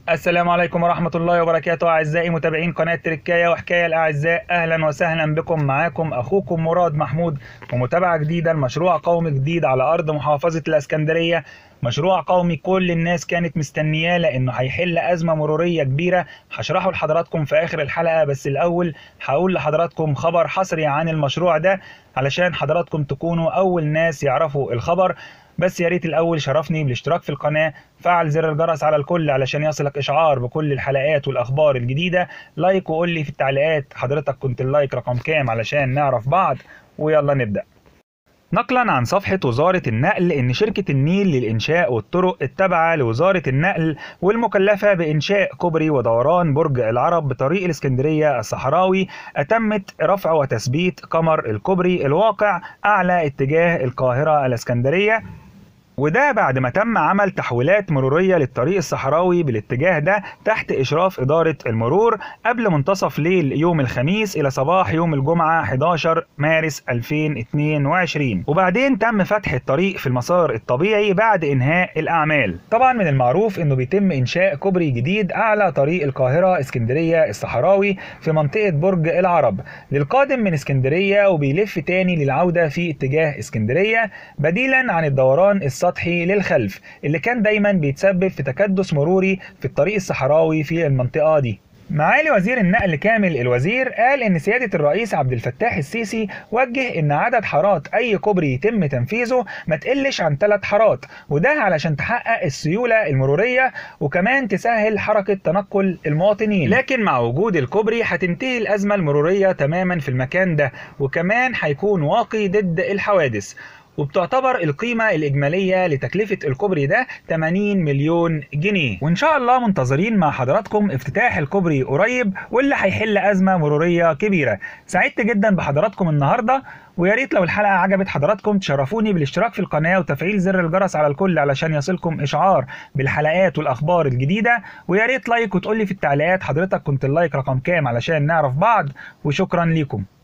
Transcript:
السلام عليكم ورحمة الله وبركاته أعزائي متابعين قناة تركاية وحكاية الأعزاء أهلا وسهلا بكم معاكم أخوكم مراد محمود ومتابعة جديدة لمشروع قومي جديد على أرض محافظة الإسكندرية مشروع قومي كل الناس كانت مستنياه لأنه هيحل أزمة مرورية كبيرة هشرحه لحضراتكم في آخر الحلقة بس الأول هقول لحضراتكم خبر حصري عن المشروع ده علشان حضراتكم تكونوا أول ناس يعرفوا الخبر بس يا ريت الاول شرفني بالاشتراك في القناه فعل زر الجرس على الكل علشان يصلك اشعار بكل الحلقات والاخبار الجديده لايك وقول لي في التعليقات حضرتك كنت اللايك رقم كام علشان نعرف بعض ويلا نبدا نقلا عن صفحة وزارة النقل إن شركة النيل للإنشاء والطرق التابعة لوزارة النقل والمكلفة بإنشاء كوبري ودوران برج العرب بطريق الإسكندرية الصحراوي أتمت رفع وتثبيت قمر الكوبري الواقع أعلى اتجاه القاهرة الإسكندرية وده بعد ما تم عمل تحويلات مرورية للطريق الصحراوي بالاتجاه ده تحت إشراف إدارة المرور قبل منتصف ليل يوم الخميس إلى صباح يوم الجمعة 11 مارس 2022 وبعدين تم فتح الطريق في المسار الطبيعي بعد إنهاء الأعمال طبعا من المعروف إنه بيتم إنشاء كوبري جديد أعلى طريق القاهرة اسكندرية الصحراوي في منطقة برج العرب للقادم من اسكندرية وبيلف تاني للعودة في اتجاه اسكندرية بديلا عن الدوران الصحراوي السطحي للخلف اللي كان دايما بيتسبب في تكدس مروري في الطريق الصحراوي في المنطقة دي معالي وزير النقل كامل الوزير قال ان سيادة الرئيس عبد الفتاح السيسي وجه ان عدد حارات اي كوبري يتم تنفيذه ما تقلش عن ثلاث حارات وده علشان تحقق السيولة المرورية وكمان تسهل حركة تنقل المواطنين لكن مع وجود الكوبري هتنتهي الازمة المرورية تماما في المكان ده وكمان هيكون واقي ضد الحوادث وبتعتبر القيمة الإجمالية لتكلفة الكوبري ده 80 مليون جنيه وإن شاء الله منتظرين مع حضراتكم افتتاح الكوبري قريب واللي هيحل أزمة مرورية كبيرة سعدت جدا بحضراتكم النهاردة ويا ريت لو الحلقة عجبت حضراتكم تشرفوني بالاشتراك في القناة وتفعيل زر الجرس على الكل علشان يصلكم إشعار بالحلقات والأخبار الجديدة ويا ريت لايك وتقولي في التعليقات حضرتك كنت اللايك رقم كام علشان نعرف بعض وشكرا ليكم